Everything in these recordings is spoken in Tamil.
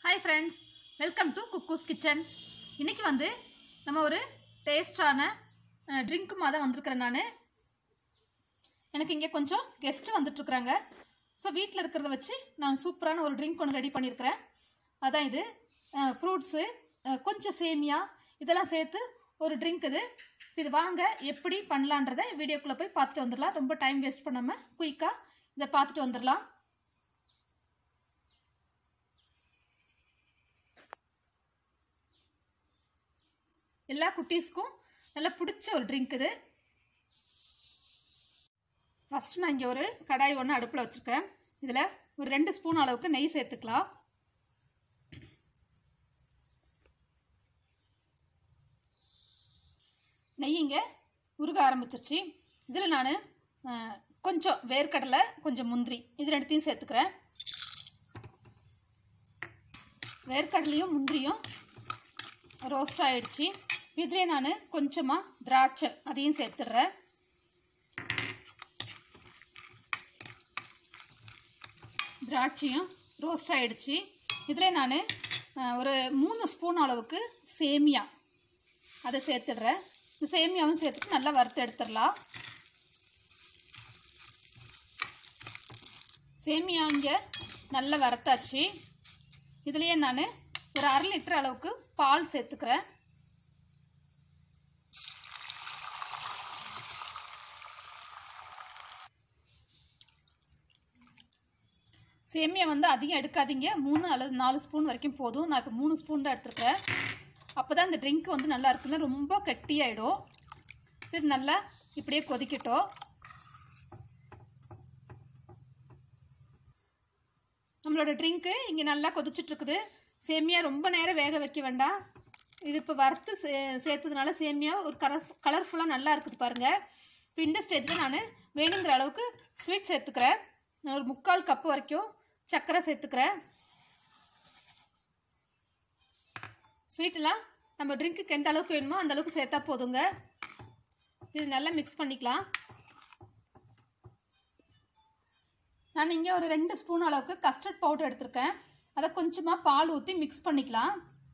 ஹாய் ஃப்ரெண்ட்ஸ் வெல்கம் டு குக்கூஸ் கிச்சன் இன்னைக்கு வந்து நம்ம ஒரு டேஸ்டான ட்ரிங்க்குமாக தான் வந்திருக்கிறேன் நான் எனக்கு இங்கே கொஞ்சம் கெஸ்ட்டு வந்துட்டுருக்குறாங்க ஸோ வீட்டில் இருக்கிறத வச்சு நான் சூப்பரான ஒரு ட்ரிங்க் ஒன்று ரெடி பண்ணியிருக்கிறேன் அதான் இது ஃப்ரூட்ஸு கொஞ்சம் சேமியா இதெல்லாம் சேர்த்து ஒரு ட்ரிங்க் இது இது வாங்க எப்படி பண்ணலான்றதை வீடியோக்குள்ளே போய் பார்த்துட்டு வந்துடலாம் ரொம்ப டைம் வேஸ்ட் பண்ணாமல் குயிக்காக இதை பார்த்துட்டு வந்துடலாம் எல்லா குட்டீஸ்க்கும் நல்லா பிடிச்ச ஒரு ட்ரிங்க் இது ஃபஸ்ட்டு நான் இங்கே ஒரு கடாய் ஒன்று அடுப்பில் வச்சுருக்கேன் இதில் ஒரு ரெண்டு ஸ்பூன் அளவுக்கு நெய் சேர்த்துக்கலாம் நெய் இங்கே உருக ஆரம்பிச்சிருச்சு இதில் நான் கொஞ்சம் வேர்க்கடலை கொஞ்சம் முந்திரி இது ரெண்டுத்தையும் சேர்த்துக்கிறேன் வேர்க்கடலையும் முந்திரியும் ரோஸ்ட் ஆகிடுச்சு இதிலே நான் கொஞ்சமாக திராட்சை அதையும் சேர்த்துட்றேன் திராட்சையும் ரோஸ்ட் ஆகிடுச்சு இதில் நான் ஒரு மூணு ஸ்பூன் அளவுக்கு சேமியா அதை சேர்த்துடுறேன் இந்த சேமியாவும் சேர்த்துட்டு நல்லா வறுத்து எடுத்துடலாம் சேமியா இங்கே நல்லா வறுத்தாச்சு இதுலேயே நான் ஒரு அரை லிட்டர் அளவுக்கு பால் சேர்த்துக்கிறேன் சேமியா வந்து அதிகம் எடுக்காதீங்க மூணு அல்லது நாலு ஸ்பூன் வரைக்கும் போதும் நான் இப்போ மூணு ஸ்பூன் தான் எடுத்துருக்கேன் அப்போ தான் இந்த ட்ரிங்க் வந்து நல்லா இருக்குல்ல ரொம்ப கட்டியாயிடும் இது நல்லா இப்படியே கொதிக்கட்டும் நம்மளோட ட்ரிங்க்கு இங்கே நல்லா கொதிச்சிட்ருக்குது சேமியா ரொம்ப நேரம் வேக வைக்க வேண்டாம் இது இப்போ வறுத்து சே சேர்த்ததுனால சேமியா ஒரு கலர் கலர்ஃபுல்லாக நல்லா இருக்குது பாருங்கள் இப்போ இந்த ஸ்டேஜில் நான் வேணுங்கிற அளவுக்கு ஸ்வீட் சேர்த்துக்கிறேன் நான் ஒரு முக்கால் கப்பு வரைக்கும் சர்க்கரை சேர்த்துக்கிறேன் ஸ்வீட்டெல்லாம் நம்ம ட்ரிங்க்குக்கு எந்த அளவுக்கு வேணுமோ அந்த அளவுக்கு சேர்த்தா போதுங்க இது நல்லா மிக்ஸ் பண்ணிக்கலாம் நான் இங்கே ஒரு ரெண்டு ஸ்பூன் அளவுக்கு கஸ்டர்ட் பவுடர் எடுத்திருக்கேன் அதை கொஞ்சமாக பால் ஊற்றி மிக்ஸ் பண்ணிக்கலாம்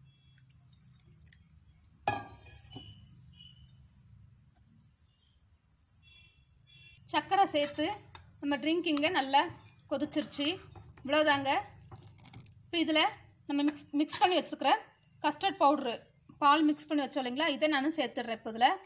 சர்க்கரை சேர்த்து நம்ம ட்ரிங்க் இங்கே நல்லா கொதிச்சிருச்சு இவ்வளோதாங்க இப்போ இதில் நம்ம மிக்ஸ் மிக்ஸ் பண்ணி வச்சுருக்கிற கஸ்டர்ட் பவுட்ரு பால் மிக்ஸ் பண்ணி வச்சோம் இல்லைங்களா இதை நான் சேர்த்துட்றேன் இப்போ இதில்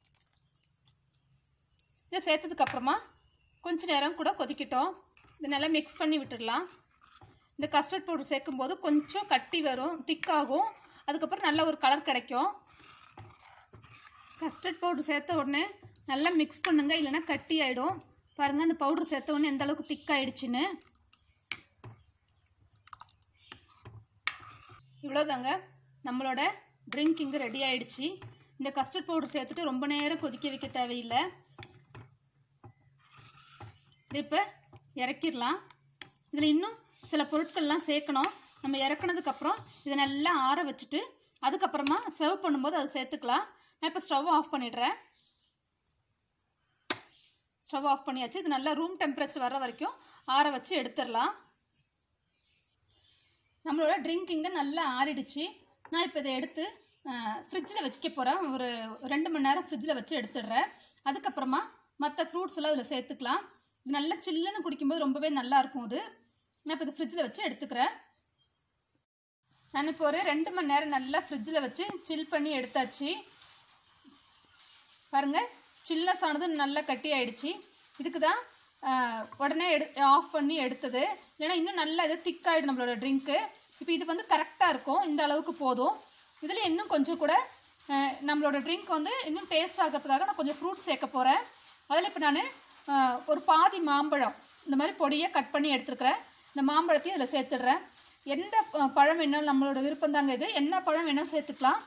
இதை சேர்த்ததுக்கப்புறமா கொஞ்ச நேரம் கூட கொதிக்கட்டும் இதை நல்லா மிக்ஸ் பண்ணி விட்டுடலாம் இந்த கஸ்டர்ட் பவுடர் சேர்க்கும்போது கொஞ்சம் கட்டி வரும் திக்காகும் அதுக்கப்புறம் நல்ல ஒரு கலர் கிடைக்கும் கஸ்டர்ட் பவுடர் சேர்த்த உடனே நல்லா மிக்ஸ் பண்ணுங்கள் இல்லைன்னா கட்டி ஆகிடும் பாருங்கள் அந்த பவுடர் சேர்த்த உடனே எந்த அளவுக்கு திக்காயிடுச்சுன்னு இவ்வளோதாங்க நம்மளோட ட்ரிங்க் இங்கே ரெடி ஆகிடுச்சு இந்த கஸ்டர்ட் பவுடர் சேர்த்துட்டு ரொம்ப நேரம் கொதிக்க வைக்க தேவையில்லை இது இப்போ இறக்கிடலாம் இதில் இன்னும் சில பொருட்கள்லாம் சேர்க்கணும் நம்ம இறக்குனதுக்கப்புறம் இதை நல்லா ஆற வச்சுட்டு அதுக்கப்புறமா சர்வ் பண்ணும்போது அதை சேர்த்துக்கலாம் நான் இப்போ ஸ்டவ் ஆஃப் பண்ணிடுறேன் ஸ்டவ் ஆஃப் பண்ணியாச்சு இது நல்லா ரூம் டெம்பரேச்சர் வர வரைக்கும் ஆற வச்சு எடுத்துடலாம் நம்மளோட ட்ரிங்க் இங்கே நல்லா ஆறிடுச்சு நான் இப்போ இதை எடுத்து ஃப்ரிட்ஜில் வச்சுக்க போகிறேன் ஒரு ரெண்டு மணி நேரம் ஃப்ரிட்ஜில் வச்சு எடுத்துடுறேன் அதுக்கப்புறமா மற்ற ஃப்ரூட்ஸ் எல்லாம் இதில் சேர்த்துக்கலாம் இது நல்லா சில்லுன்னு குடிக்கும்போது ரொம்பவே நல்லா இருக்கும் அது நான் இப்போ இது ஃப்ரிட்ஜில் வச்சு எடுத்துக்கிறேன் நான் இப்போ ஒரு ரெண்டு மணி நேரம் நல்லா ஃப்ரிட்ஜில் வச்சு சில் பண்ணி எடுத்தாச்சு பாருங்கள் சில்னஸ் ஆனது நல்லா கட்டி ஆயிடுச்சு இதுக்கு தான் உடனே எடு ஆஃப் பண்ணி எடுத்தது இல்லைன்னா இன்னும் நல்லா இது திக்காயிடும் நம்மளோட ட்ரிங்க்கு இப்போ இது வந்து கரெக்டாக இருக்கும் இந்த அளவுக்கு போதும் இதில் இன்னும் கொஞ்சம் கூட நம்மளோட ட்ரிங்க் வந்து இன்னும் டேஸ்ட் ஆகிறதுக்காக நான் கொஞ்சம் ஃப்ரூட்ஸ் சேர்க்க போகிறேன் அதில் இப்போ நான் ஒரு பாதி மாம்பழம் இந்த மாதிரி பொடியாக கட் பண்ணி எடுத்துருக்கிறேன் இந்த மாம்பழத்தையும் இதில் சேர்த்துடுறேன் எந்த பழம் வேணாலும் நம்மளோட விருப்பம் தாங்க இது என்ன பழம் வேணாலும் சேர்த்துக்கலாம்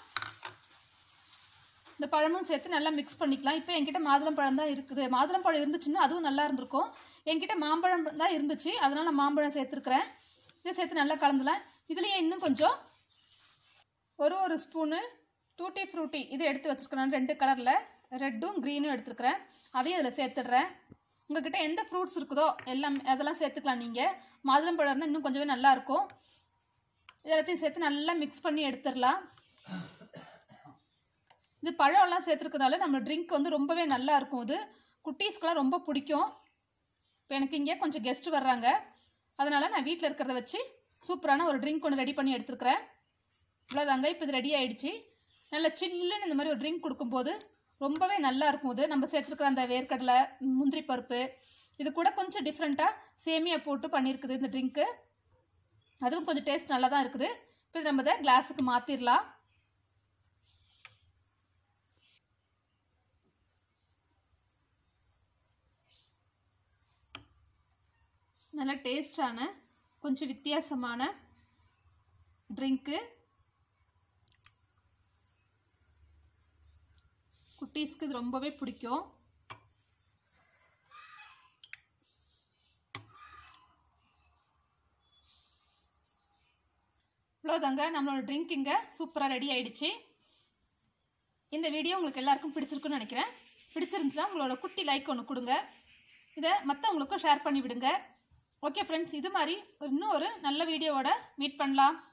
இந்த பழமும் சேர்த்து நல்லா மிக்ஸ் பண்ணிக்கலாம் இப்போ என்கிட்ட மாதுளம்பழம் தான் இருக்குது மாதுளம்பழம் இருந்துச்சுன்னா அதுவும் நல்லா இருந்திருக்கும் என்கிட்ட மாம்பழம் தான் இருந்துச்சு அதனால் நான் மாம்பழம் சேர்த்துருக்குறேன் இதை சேர்த்து நல்லா கலந்துலாம் இதுலேயே இன்னும் கொஞ்சம் ஒரு ஒரு ஸ்பூனு டூட்டி ஃப்ரூட்டி இது எடுத்து வச்சுருக்கேன் நான் ரெண்டு கலரில் ரெட்டும் க்ரீனும் எடுத்துருக்குறேன் அதையும் இதில் சேர்த்துடுறேன் உங்ககிட்ட எந்த ஃப்ரூட்ஸ் இருக்குதோ எல்லாம் அதெல்லாம் சேர்த்துக்கலாம் நீங்கள் மாதுளம்பழம் இருந்தால் இன்னும் கொஞ்சமே நல்லாயிருக்கும் எல்லாத்தையும் சேர்த்து நல்லா மிக்ஸ் பண்ணி எடுத்துடலாம் இது பழம்லாம் சேர்த்துருக்கனால நம்ம ட்ரிங்க் வந்து ரொம்பவே நல்லா இருக்கும் இது குட்டீஸ்க்கெலாம் ரொம்ப பிடிக்கும் இப்போ எனக்கு இங்கே கொஞ்சம் கெஸ்ட் வர்றாங்க அதனால் நான் வீட்டில் இருக்கிறத வச்சு சூப்பரான ஒரு ட்ரிங்க் ஒன்று ரெடி பண்ணி எடுத்துருக்கிறேன் இவ்வளோதாங்க இப்போ இது ரெடி ஆயிடுச்சு நல்ல சில்லுன்னு இந்த மாதிரி ஒரு ட்ரிங்க் கொடுக்கும்போது ரொம்பவே நல்லா இருக்கும் இது நம்ம சேர்த்துருக்குற அந்த வேர்க்கடலை முந்திரி பருப்பு இது கூட கொஞ்சம் டிஃப்ரெண்ட்டாக சேமியா போட்டு பண்ணியிருக்குது இந்த ட்ரிங்க்கு அதுவும் கொஞ்சம் டேஸ்ட் நல்லா தான் இருக்குது இப்போ இது நம்ம இதை கிளாஸுக்கு மாற்றிடலாம் நல்ல டேஸ்டான கொஞ்சம் வித்தியாசமான ட்ரிங்க்கு குட்டீஸ்க்கு இது ரொம்பவே பிடிக்கும் இவ்வளோதாங்க நம்மளோட ட்ரிங்க் இங்கே சூப்பராக ரெடி ஆயிடுச்சு இந்த வீடியோ உங்களுக்கு எல்லாருக்கும் பிடிச்சிருக்குன்னு நினைக்கிறேன் பிடிச்சிருந்துச்சுன்னா உங்களோட குட்டி லைக் ஒன்று கொடுங்க இதை மற்றவங்களுக்கும் ஷேர் பண்ணி விடுங்க ஓகே ஃப்ரெண்ட்ஸ் இது மாதிரி இன்னும் ஒரு நல்ல வீடியோவோட மீட் பண்ணலாம்